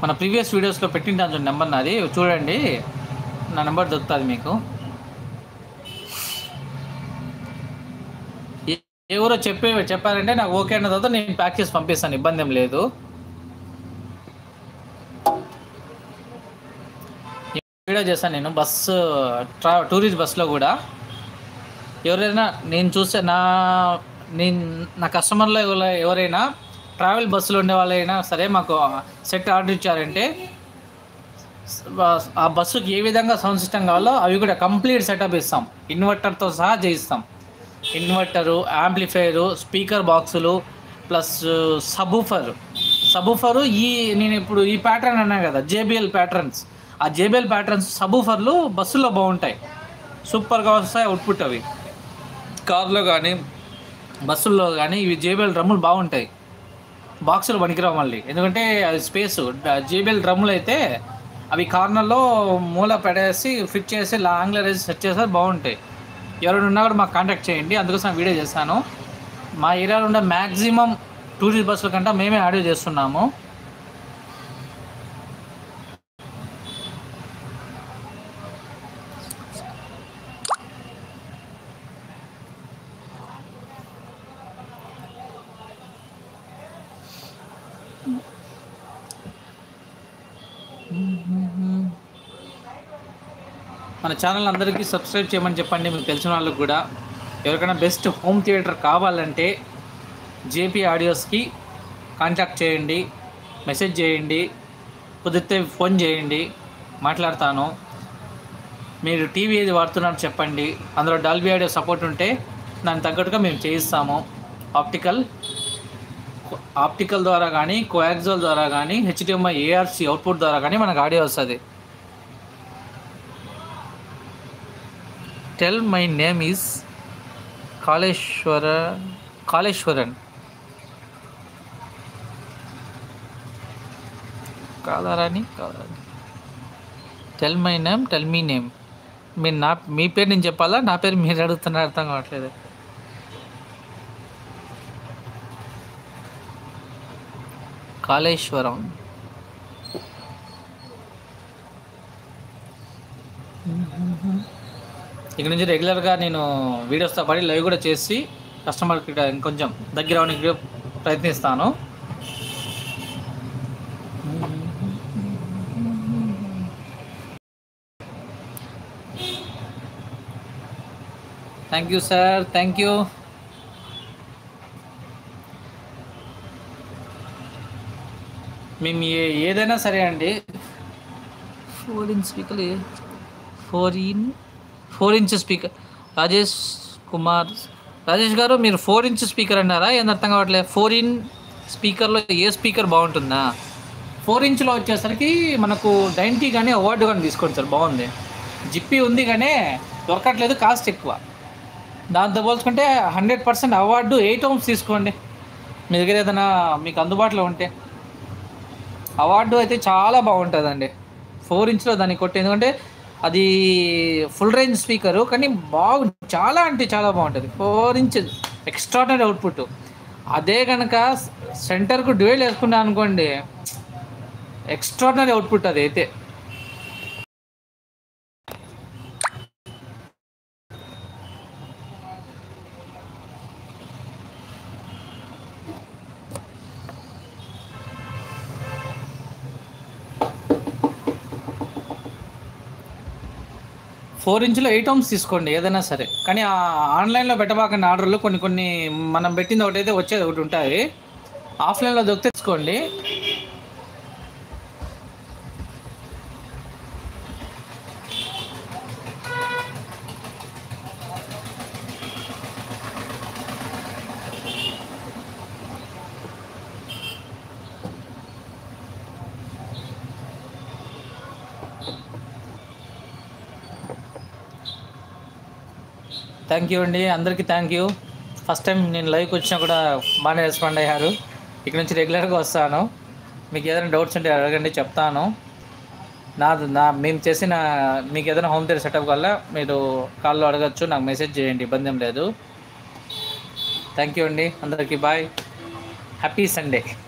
మన ప్రీవియస్ వీడియోస్లో పెట్టింటాను చూడండి నెంబర్ నాది చూడండి నా నెంబర్ దొరుకుతుంది మీకు ఏ- ఎవరో చెప్పే చెప్పారంటే నాకు ఓకే అన్న తర్వాత నేను ప్యాక్ చేసి పంపిస్తాను ఇబ్బంది ఏం లేదు ఈ వీడియో చేశాను నేను బస్సు ట్రా టూరిస్ట్ బస్సులో కూడా ఎవరైనా నేను చూస్తే నా నేను నా కస్టమర్లో ఎవరు- ఎవరైనా ట్రావెల్ బస్సులో ఉండే వాళ్ళైనా సరే మాకు సెట్ ఆర్డర్ ఇచ్చారంటే ఆ బస్సుకి ఏ విధంగా సౌండ్ సిస్టమ్ కావాలో అవి కూడా కంప్లీట్ సెటప్ ఇస్తాం ఇన్వర్టర్తో సహా చేయిస్తాం ఇన్వర్టరు యాంప్లిఫైయరు స్పీకర్ బాక్సులు ప్లస్ సబూఫర్ సబూఫరు ఈ నేను ఇప్పుడు ఈ ప్యాటర్న్ అన్నా కదా జేబిఎల్ ప్యాటర్న్స్ ఆ జేబిఎల్ ప్యాటర్న్స్ సబూఫర్లు బస్సులో బాగుంటాయి సూపర్గా వస్తాయి అవుట్పుట్ అవి కార్లో కానీ బస్సుల్లో కానీ ఇవి జేబిఎల్ డ్రమ్ములు బాగుంటాయి బాక్సులు పనికిరావు మళ్ళీ ఎందుకంటే అది స్పేస్ జేబిఎల్ డ్రమ్ములు అయితే అవి కార్నర్లో మూల పెడేసి ఫిట్ చేసి లాంగ్లో వేసి సెట్ చేస్తే బాగుంటాయి ఎవరైనా ఉన్నా కూడా మాకు కాంటాక్ట్ చేయండి అందుకోసం వీడియో చేస్తాను మా ఏరియాలో ఉండే మ్యాక్సిమం టూరిస్ట్ బస్సుల కంటే మేమే ఆడియో చేస్తున్నాము మన ఛానల్ అందరికీ సబ్స్క్రైబ్ చేయమని చెప్పండి మీకు తెలిసిన వాళ్ళకి కూడా ఎవరికైనా బెస్ట్ హోమ్ థియేటర్ కావాలంటే జేపీ ఆడియోస్కి కాంటాక్ట్ చేయండి మెసేజ్ చేయండి కుదిరితే ఫోన్ చేయండి మాట్లాడతాను మీరు టీవీ ఏది వాడుతున్నారో చెప్పండి అందులో డాల్బీ ఆడియో సపోర్ట్ ఉంటే దానికి తగ్గట్టుగా మేము చేయిస్తాము ఆప్టికల్ ఆప్టికల్ ద్వారా కానీ కోయాక్జోల్ ద్వారా కానీ హెచ్డిఎంఐ ఏఆర్సి అవుట్పుట్ ద్వారా కానీ మనకు ఆడియో వస్తుంది tell my name is Kaleshwara Kaleshwaran కాదారాని కాదారాని tell my name tell me name మీరు నా మీ పేరు నేను చెప్పాలా నా పేరు మీరు అడుగుతున్నారు అర్థం కావట్లేదు కాళేశ్వరం ఇక నుంచి రెగ్యులర్గా నేను వీడియోస్తో పాటు లైవ్ కూడా చేసి కస్టమర్కి ఇంకొంచెం దగ్గర అవడానికి ప్రయత్నిస్తాను thank you sir thank you మేము ఏ ఏదైనా సరే అండి four inch speaker four in four inch speaker Rajesh Kumar Rajesh గారు మీరు ఫోర్ ఇంచ్ స్పీకర్ అన్నారా ఏం అర్థం కావట్లేదు ఫోర్ ఇన్ స్పీకర్లో ఏ స్పీకర్ బాగుంటుందా ఫోర్ ఇంచ్లో వచ్చేసరికి మనకు డైంటీ కానీ అవార్డు కానీ తీసుకోండి సార్ బాగుంది జిప్పి ఉంది కానీ దొరకట్లేదు కాస్ట్ ఎక్కువ దాంతో పోల్చుకుంటే hundred percent award eight ohms తీసుకోండి మీ దగ్గర ఏదైనా మీకు అందుబాటులో ఉంటే అవార్డు అయితే చాలా బాగుంటుందండి ఫోర్ ఇంచ్లో దాన్ని కొట్టి ఎందుకంటే అది ఫుల్ రేంజ్ స్పీకరు కానీ బాగు చాలా అంటే చాలా బాగుంటుంది ఫోర్ ఇంచ్ ఎక్స్ట్రాడనరీ అవుట్పుట్ అదే కనుక సెంటర్కు డ్యూయల్ వేసుకున్నా అనుకోండి ఎక్స్ట్రాడనరీ అవుట్పుట్ అది అయితే ఫోర్ ఇంచ్లో ఎయిట్ ఓమ్స్ తీసుకోండి ఏదైనా సరే కానీ ఆ ఆన్లైన్లో పెట్టబాకండి ఆర్డర్లు కొన్ని కొన్ని మనం పెట్టింది ఒకటి అయితే వచ్చేది ఒకటి ఉంటుంది ఆఫ్లైన్లో దొరికితే తెచ్చుకోండి థ్యాంక్ యూ అండి అందరికీ థ్యాంక్ యూ ఫస్ట్ టైం నేను లైవ్కి వచ్చినా కూడా బాగానే రెస్పాండ్ అయ్యారు ఇక్కడ నుంచి రెగ్యులర్గా వస్తాను మీకు ఏదైనా డౌట్స్ ఉంటే అడగండి చెప్తాను నా నా మేము చేసిన మీకు ఏదైనా హోమ్ థియేటర్ సెటప్ వల్ల మీరు కాల్లో అడగచ్చు నాకు మెసేజ్ చేయండి ఇబ్బంది ఏం లేదు థ్యాంక్ యూ అండి అందరికీ బాయ్ హ్యాపీ సండే